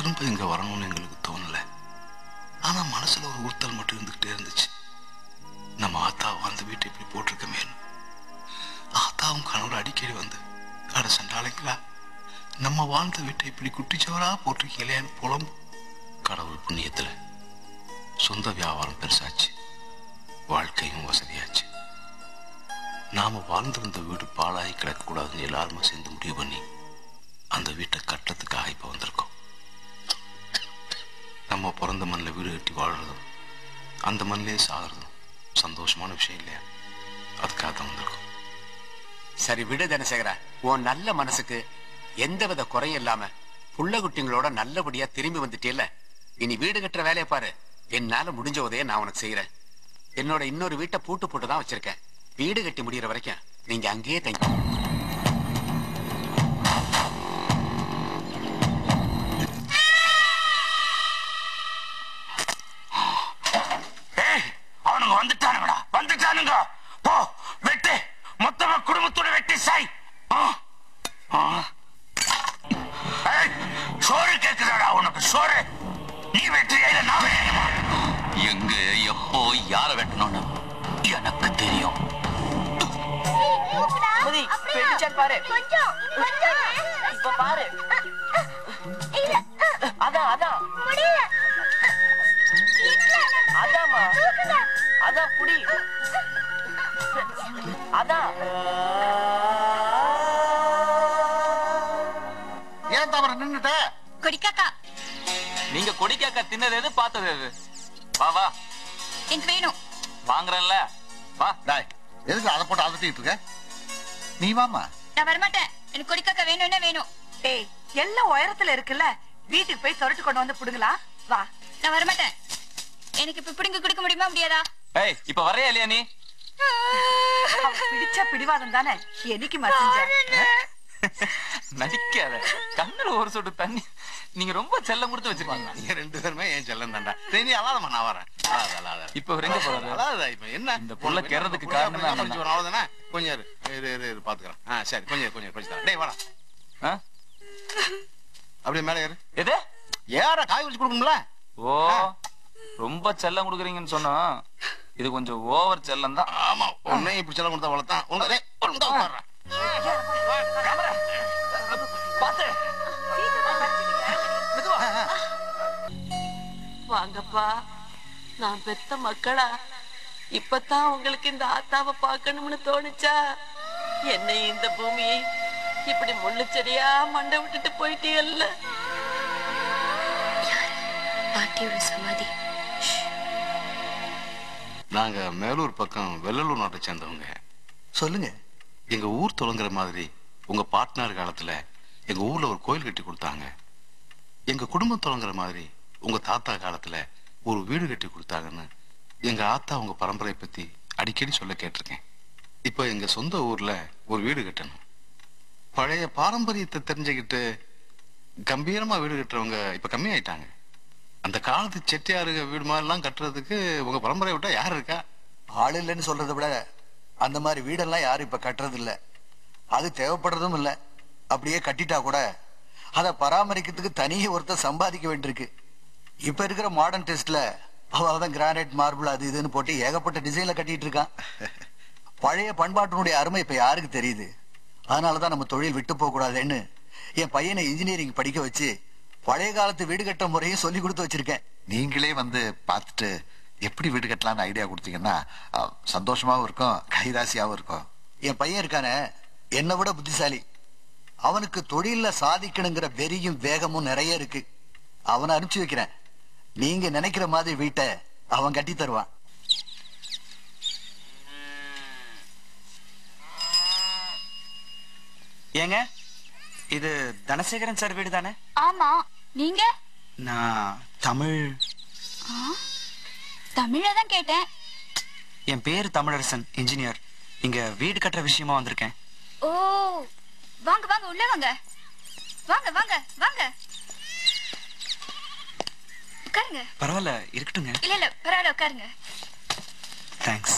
திரும்ப இங்க வரணும்னு எங்களுக்கு தோணல ஆனா மனசுல ஒரு உறுத்தல் மட்டும் இருந்துகிட்டே இருந்துச்சு நம்ம ஆத்தா வாழ்ந்த வீட்டை இப்படி போட்டிருக்கமே ஆத்தாவும் கணவர் அடிக்கடி வந்து அட சண்டாளைங்களா நம்ம வாழ்ந்த வீட்டை இப்படி குட்டிச்சவரா போட்டிருக்கீங்களேன்னு புலம்பு கடவுள் புண்ணியத்துல சொந்த வியாபாரம் பெருசாச்சு வாழ்க்கையும் வசதியாச்சு நாம வாழ்ந்திருந்த வீடு பாழாகி கிடக்கக்கூடாதுன்னு எல்லாருமே சேர்ந்து முடிவு பண்ணி அந்த வீட்டை கட்டத்துக்காக இப்ப வந்திருக்கோம் நம்ம பிறந்த மண்ணில் வீடு கட்டி வாழ்றதும் அந்த மண்ணிலே சாகிறதும் சந்தோஷமான விஷயம் இல்லையா அதுக்காக தான் வந்திருக்கோம் சரி விடு தனசேகரா உன் நல்ல மனசுக்கு எந்தவித குறையும் இல்லாம புள்ள குட்டிங்களோட நல்லபடியா திரும்பி வந்துட்டேல இனி வீடு கட்டுற வேலையை பாரு என்னால முடிஞ்ச உதவியை நான் உனக்கு செய்யறேன் என்னோட இன்னொரு வீட்டை பூட்டு போட்டு தான் வச்சிருக்கேன் வீடு கட்டி முடியற வரைக்கும் நீங்க அங்கேயே தங்கி ஏய் அவனுங்க வந்துட்டானுங்கடா வந்துட்டானுங்க போ வெட்டு மொத்தமா குடும்பத்தோட வெட்டி சாய் ஆ, ஆ. ஏய், சோறு கேக்குதாடா உனக்கு சோறு நீ வெற்றியா இல்ல நான் வெட்டணுமா எங்க எப்போ யார வெட்டணும்னு எனக்கு தெரியும் மதி வெடிச்சான் பாரு கொஞ்சம் கொஞ்சம் இப்ப பாரு இல்ல அதான் அதான் முடியல அதாம்மா தூக்குங்க அதான் புடி அதான் ஏன் தவற நின்னுட்ட கொடிக்காக்கா நீங்க கொடிக்காக்கா தின்னது எது பார்த்தது எது வா வா எனக்கு வேணும் வாங்குறேன்ல வா டாய் எதுக்கு அதை போட்டு அதட்டிட்டு இருக்க நீ வாமா நான் வரமாட்டேன் எனக்கு கொடிக்காக்கா வேணும்னா வேணும் டேய் எல்லாம் உயரத்துல இருக்குல்ல வீட்டுக்கு போய் சொரட்டு கொண்டு வந்து புடுங்களா வா நான் வரமாட்டேன் எனக்கு இப்ப பிடிங்க கொடுக்க முடியுமா முடியாதா ஏய் இப்ப வரையா இல்லையா நீ அவன் பிடிச்ச பிடிவாதம் தானே என்னைக்கு மசிஞ்ச நடிக்காத கண்ணுல ஒரு சொட்டு தண்ணி நீங்க ரொம்ப செல்லம் கொடுத்து வச்சிருக்கீங்க நீங்க ரெண்டு பேருமே ஏன் செல்லம் தாண்டா சரி நீ அழாதம்மா நான் வரேன் அழாத அழாத இப்ப அவர் எங்க போறாரு அழாத இப்ப என்ன இந்த புள்ள கெர்றதுக்கு புள்ள காரணமே அப்படியே அவன் படிச்சு வரும், அவ்வளவுதானே கொஞ்சம் இரு இரு இரு இரு பாத்துக்கிறேன் ஆ சரி கொஞ்சம் இரு, கொஞ்சம் இரு, கொஞ்சம் தரேன். டேய் வாடா ஆ? அப்படியே மேலே ஏறு எது ஏற காய் வச்சு கொடுக்கணும்ல ஓ ரொம்ப செல்லம் கொடுக்குறீங்கன்னு சொன்னா இது கொஞ்சம் ஓவர் செல்லம் தான் ஆமா உன்னையும் இப்படி செல்லம் கொடுத்தா வளர்த்தான் உங்க டேய், ஒரு நிமிஷம் உட்கார்றேன். பாத்து வாங்கப்பா நான் பெத்த மக்களா இப்பதான் உங்களுக்கு இந்த ஆத்தாவை பார்க்கணும்னு தோணுச்சா என்னை இந்த பூமியை இப்படி முள்ளுச்செடியா மண்டை விட்டுட்டு போயிட்டீங்கல்ல பாட்டியோட சமாதி நாங்க மேலூர் பக்கம் வெள்ளலூர் நாட்டை சேர்ந்தவங்க சொல்லுங்க எங்க ஊர் தொடங்குற மாதிரி உங்க பார்ட்னர் காலத்துல எங்க ஊர்ல ஒரு கோயில் கட்டி கொடுத்தாங்க எங்க குடும்பம் தொடங்குற மாதிரி உங்க தாத்தா காலத்துல ஒரு வீடு கட்டி கொடுத்தாங்கன்னு எங்க ஆத்தா உங்க பரம்பரை பத்தி அடிக்கடி சொல்ல கேட்டிருக்கேன் இப்ப எங்க சொந்த ஊர்ல ஒரு வீடு கட்டணும் பழைய பாரம்பரியத்தை தெரிஞ்சுக்கிட்டு கம்பீரமா வீடு கட்டுறவங்க இப்ப கம்மியாயிட்டாங்க அந்த காலத்து செட்டியாருங்க வீடு மாதிரிலாம் கட்டுறதுக்கு உங்க பரம்பரை விட்டா யார் இருக்கா ஆள் இல்லைன்னு சொல்றதை விட அந்த மாதிரி வீடெல்லாம் யாரும் இப்ப கட்டுறது இல்ல அது தேவைப்படுறதும் இல்ல அப்படியே கட்டிட்டா கூட அதை பராமரிக்கிறதுக்கு தனியே ஒருத்தர் சம்பாதிக்க வேண்டியிருக்கு இப்ப இருக்கிற மாடர்ன் டெஸ்ட்ல அவன் கிரானைட் மார்பிள் அது இதுன்னு போட்டு ஏகப்பட்ட டிசைன்ல கட்டிட்டு இருக்கான் பழைய பண்பாட்டினுடைய அருமை இப்ப யாருக்கு தெரியுது அதனாலதான் நம்ம தொழில் விட்டு போக கூடாதுன்னு என் பையனை இன்ஜினியரிங் படிக்க வச்சு பழைய காலத்து வீடு கட்ட முறையும் சொல்லி கொடுத்து வச்சிருக்கேன் நீங்களே வந்து பார்த்துட்டு எப்படி வீடு கட்டலாம்னு ஐடியா கொடுத்தீங்கன்னா அஹ், சந்தோஷமாவும் இருக்கும் கைராசியாவும் இருக்கும் என் பையன் இருக்கானே என்னை விட புத்திசாலி அவனுக்கு தொழில்ல சாதிக்கணுங்கிற வெறியும் வேகமும் நிறைய இருக்கு அவனை அனுப்பிச்சு வைக்கிறேன் நீங்க நினைக்கிற மாதிரி வீட்டை அவன் கட்டி தருவான் ஏங்க இது தனசேகரன் சார் வீடு தானே ஆமா நீங்க நான் தமிழ் தமிழ தான் கேட்டேன் என் பேர் தமிழரசன் இன்ஜினியர் இங்க வீடு கட்டுற விஷயமா வந்திருக்கேன் ஓ வாங்க வாங்க உள்ள வாங்க வாங்க வாங்க வாங்க உட்காருங்க பரவாயில்ல இருக்கட்டுங்க இல்ல இல்ல பரவாயில்ல உட்காருங்க தேங்க்ஸ்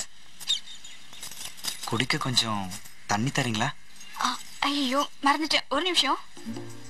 குடிக்க கொஞ்சம் தண்ணி தரீங்களா ஐயோ மறந்துட்டேன் ஒரு நிமிஷம்